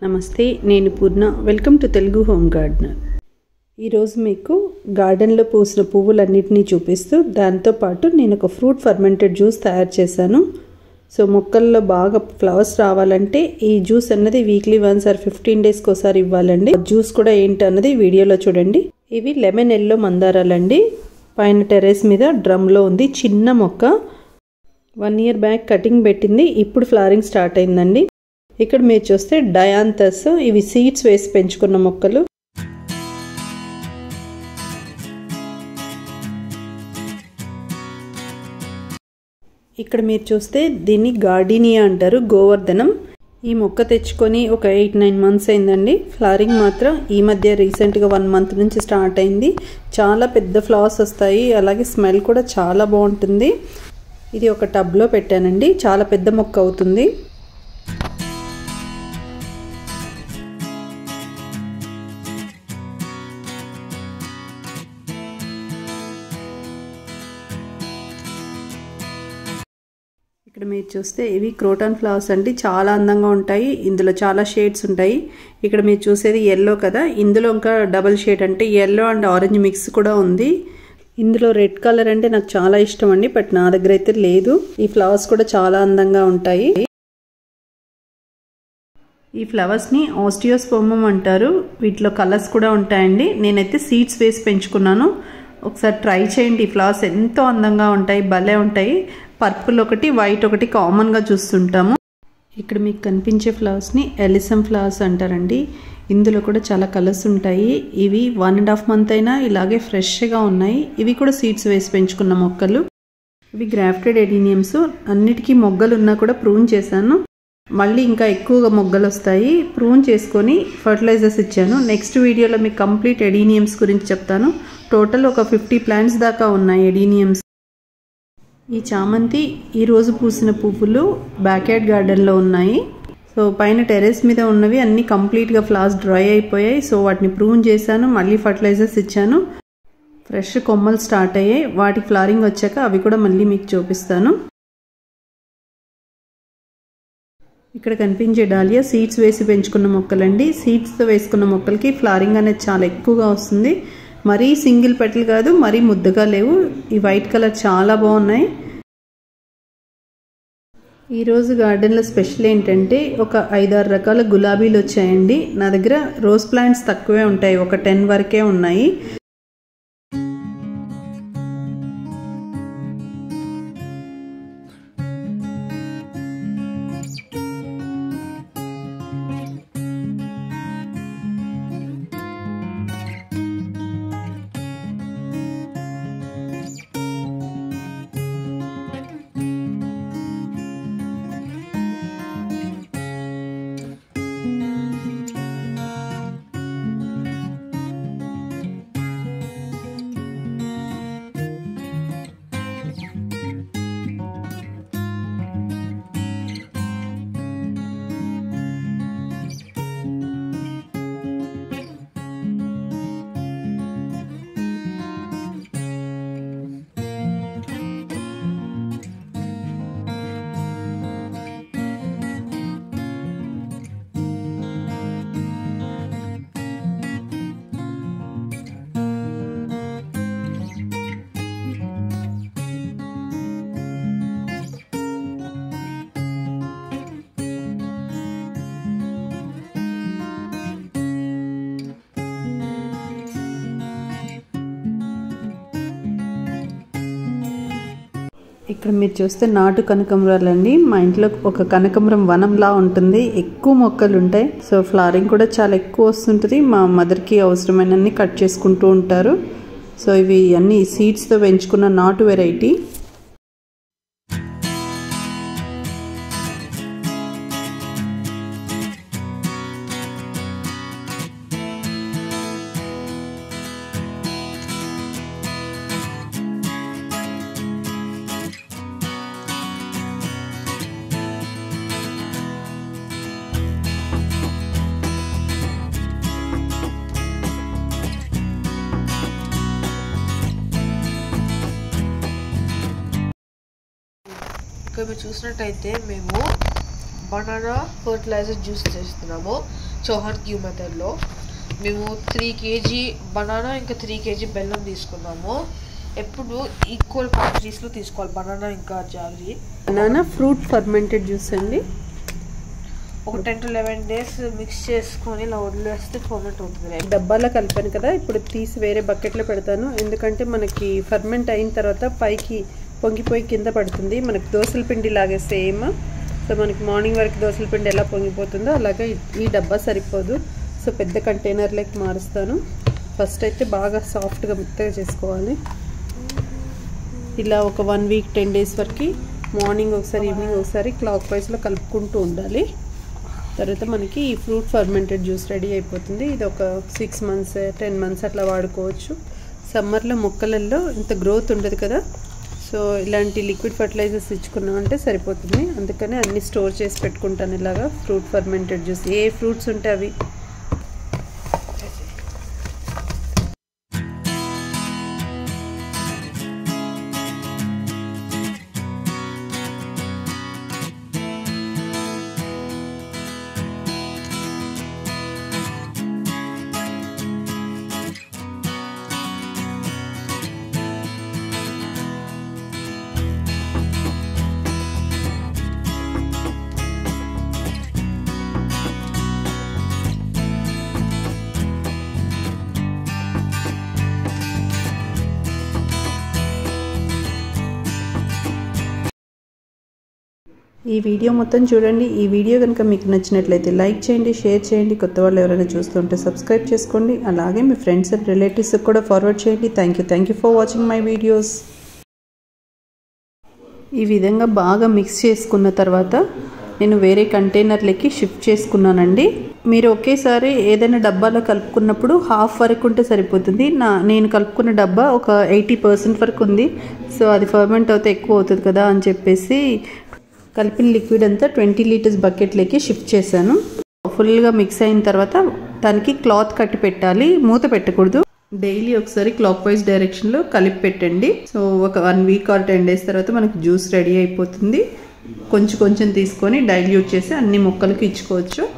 నమస్తే నేను Purna welcome to Telugu home gardener ఈరోజు మీకు గార్డెన్లో పూసిన పువ్వులన్నిటినీ చూపిస్తూ దాంతోపాటు నేను ఒక ఫ్రూట్ ఫర్మెంటెడ్ జ్యూస్ తయారు చేశాను సో మొక్కల్లో బాగా ఫ్లవర్స్ రావాలంటే ఈ జ్యూస్ అన్నది వీక్లీ వన్స్ ఆర్ ఫిఫ్టీన్ డేస్కి ఒకసారి ఇవ్వాలండి జ్యూస్ కూడా ఏంటి అన్నది వీడియోలో చూడండి ఇవి లెమన్ ఎల్లో మందారాలండి పైన టెర్రస్ మీద డ్రమ్లో ఉంది చిన్న మొక్క వన్ ఇయర్ బ్యాక్ కటింగ్ పెట్టింది ఇప్పుడు ఫ్లవరింగ్ స్టార్ట్ అయిందండి ఇక్కడ మీరు చూస్తే డయాంతస్ ఇవి సీడ్స్ వేసి పెంచుకున్న మొక్కలు ఇక్కడ మీరు చూస్తే దీన్ని గార్డినియా అంటారు గోవర్ధనం ఈ మొక్క తెచ్చుకొని ఒక ఎయిట్ నైన్ మంత్స్ అయిందండి ఫ్లవరింగ్ మాత్రం ఈ మధ్య రీసెంట్గా వన్ మంత్ నుంచి స్టార్ట్ అయింది చాలా పెద్ద ఫ్లవర్స్ వస్తాయి అలాగే స్మెల్ కూడా చాలా బాగుంటుంది ఇది ఒక టబ్లో పెట్టానండి చాలా పెద్ద మొక్క అవుతుంది ఇక్కడ మీరు చూస్తే ఇవి క్రోటాన్ ఫ్లవర్స్ అండి చాలా అందంగా ఉంటాయి ఇందులో చాలా షేడ్స్ ఉంటాయి ఇక్కడ మీరు చూసేది ఎల్లో కదా ఇందులో ఇంకా డబల్ షేడ్ అంటే ఎల్లో అండ్ ఆరెంజ్ మిక్స్ కూడా ఉంది ఇందులో రెడ్ కలర్ అంటే నాకు చాలా ఇష్టం అండి బట్ నా దగ్గర అయితే లేదు ఈ ఫ్లవర్స్ కూడా చాలా అందంగా ఉంటాయి ఈ ఫ్లవర్స్ని ఆస్టియోస్పోమం అంటారు వీటిలో కలర్స్ కూడా ఉంటాయండి నేనైతే సీడ్స్ వేసి పెంచుకున్నాను ఒకసారి ట్రై చేయండి ఈ ఫ్లవర్స్ ఎంతో అందంగా ఉంటాయి భలే ఉంటాయి పర్పుల్ ఒకటి వైట్ ఒకటి కామన్గా చూస్తుంటాము ఇక్కడ మీకు కనిపించే ఫ్లవర్స్ని ఎలిసమ్ ఫ్లవర్స్ అంటారండి ఇందులో కూడా చాలా కలర్స్ ఉంటాయి ఇవి వన్ అండ్ హాఫ్ మంత్ అయినా ఇలాగే ఫ్రెష్గా ఉన్నాయి ఇవి కూడా సీడ్స్ వేసి పెంచుకున్న మొక్కలు ఇవి గ్రాఫ్టెడ్ ఎడీనియమ్స్ అన్నిటికీ మొగ్గలు ఉన్నా కూడా ప్రూన్ చేశాను మళ్ళీ ఇంకా ఎక్కువగా మొగ్గలు వస్తాయి ప్రూన్ చేసుకొని ఫర్టిలైజర్స్ ఇచ్చాను నెక్స్ట్ వీడియోలో మీకు కంప్లీట్ ఎడీనియమ్స్ గురించి చెప్తాను టోటల్ ఒక ఫిఫ్టీ ప్లాంట్స్ దాకా ఉన్నాయి ఎడీనియమ్స్ ఈ చామంతి ఈరోజు పూసిన పువ్వులు బ్యాక్యార్డ్ గార్డెన్లో ఉన్నాయి సో పైన టెరెస్ మీద ఉన్నవి అన్నీ కంప్లీట్గా ఫ్లాస్ డ్రై అయిపోయాయి సో వాటిని ప్రూన్ చేశాను మళ్ళీ ఫర్టిలైజర్స్ ఇచ్చాను ఫ్రెష్ కొమ్మలు స్టార్ట్ అయ్యాయి వాటి ఫ్లారింగ్ వచ్చాక అవి కూడా మళ్ళీ మీకు చూపిస్తాను ఇక్కడ కనిపించే డాలియా సీడ్స్ వేసి పెంచుకున్న మొక్కలండి సీడ్స్తో వేసుకున్న మొక్కలకి ఫ్లారింగ్ అనేది చాలా ఎక్కువగా వస్తుంది మరీ సింగిల్ పెటల్ కాదు మరీ ముద్దగా లేవు ఈ వైట్ కలర్ చాలా బాగున్నాయి ఈరోజు గార్డెన్లో స్పెషల్ ఏంటంటే ఒక ఐదారు రకాల గులాబీలు వచ్చాయండి నా దగ్గర రోజ్ ప్లాంట్స్ తక్కువే ఉంటాయి ఒక టెన్ వరకే ఉన్నాయి ఇక్కడ మీరు చూస్తే నాటు కనకంబరాలండి మా ఇంట్లో ఒక కనకంబరం వనంలా ఉంటుంది ఎక్కువ మొక్కలు ఉంటాయి సో ఫ్లవరింగ్ కూడా చాలా ఎక్కువ వస్తుంటుంది మా మదర్కి అవసరమైనన్ని కట్ చేసుకుంటూ ఉంటారు సో ఇవి అన్ని సీడ్స్తో పెంచుకున్న నాటు వెరైటీ ఇక్కడ మీరు చూసినట్టయితే మేము బనానా ఫర్టిలైజర్ జ్యూస్ చేస్తున్నాము చౌహాన్ క్యూ మెథడ్లో మేము త్రీ కేజీ బనానా ఇంకా త్రీ కేజీ బెల్లం తీసుకున్నాము ఎప్పుడు ఈక్వల్ క్వాంటిటీస్లో తీసుకోవాలి బనానా ఇంకా jaggery banana fruit fermented juice అండి ఒక ten to eleven days mix చేసుకొని ఇలా వదిలేస్తే ఫర్మెంట్ అవుతుంది డబ్బాలో కలిపాను కదా ఇప్పుడు తీసి వేరే బకెట్లో పెడతాను ఎందుకంటే మనకి ఫర్మెంట్ అయిన తర్వాత పైకి పొంగిపోయి కింద పడుతుంది మనకి దోసల పిండి లాగే సేమ్ సో మనకి మార్నింగ్ వరకు దోసల పిండి ఎలా పొంగిపోతుందో అలాగే ఈ డబ్బా సరిపోదు సో పెద్ద కంటైనర్లోకి మారుస్తాను ఫస్ట్ అయితే బాగా సాఫ్ట్గా మెత్తగా చేసుకోవాలి ఇలా ఒక వన్ వీక్ టెన్ డేస్ వరకు మార్నింగ్ ఒకసారి ఈవినింగ్ ఒకసారి క్లాక్ వైజ్లో కలుపుకుంటూ ఉండాలి తర్వాత మనకి ఈ ఫ్రూట్ ఫర్మెంటెడ్ జ్యూస్ రెడీ అయిపోతుంది ఇది ఒక సిక్స్ మంత్స్ టెన్ మంత్స్ అట్లా వాడుకోవచ్చు సమ్మర్లో మొక్కలలో ఇంత గ్రోత్ ఉండదు కదా సో ఇలాంటి లిక్విడ్ ఫర్టిలైజర్స్ ఇచ్చుకున్నామంటే సరిపోతుంది అందుకని అన్ని స్టోర్ చేసి పెట్టుకుంటాను ఇలాగా ఫ్రూట్ ఫర్మెంటెడ్ జ్యూస్ ఏ ఫ్రూట్స్ ఉంటే అవి ఈ వీడియో మొత్తం చూడండి ఈ వీడియో కనుక మీకు నచ్చినట్లయితే లైక్ చేయండి షేర్ చేయండి కొత్త వాళ్ళు ఎవరైనా చూస్తుంటే సబ్స్క్రైబ్ చేసుకోండి అలాగే మీ ఫ్రెండ్స్ అండ్ రిలేటివ్స్కి కూడా ఫార్వర్డ్ చేయండి thank you thank you for watching my videos ఈ విధంగా బాగా మిక్స్ చేసుకున్న తర్వాత నేను వేరే కంటైనర్లకి షిఫ్ట్ చేసుకున్నానండి మీరు ఒకేసారి ఏదైనా డబ్బాలో కలుపుకున్నప్పుడు హాఫ్ వరకు ఉంటే సరిపోతుంది నా నేను కలుపుకున్న డబ్బా ఒక ఎయిటీ పర్సెంట్ వరకు ఉంది సో అది ఫర్మెంట్ అవుతే ఎక్కువ అవుతుంది కదా అని చెప్పేసి కలిపిన లిక్విడ్ అంతా ట్వంటీ లీటర్స్ బకెట్లోకి షిఫ్ట్ చేశాను ఫుల్గా మిక్స్ అయిన తర్వాత దానికి క్లాత్ కట్టి పెట్టాలి మూత పెట్టకూడదు డైలీ ఒకసారి క్లాక్ వైజ్ డైరెక్షన్లో కలిపి పెట్టండి సో ఒక one week or ten days తర్వాత మనకి జ్యూస్ రెడీ అయిపోతుంది కొంచెం కొంచెం తీసుకొని డైల్యూట్ చేసి అన్ని మొక్కలకి ఇచ్చుకోవచ్చు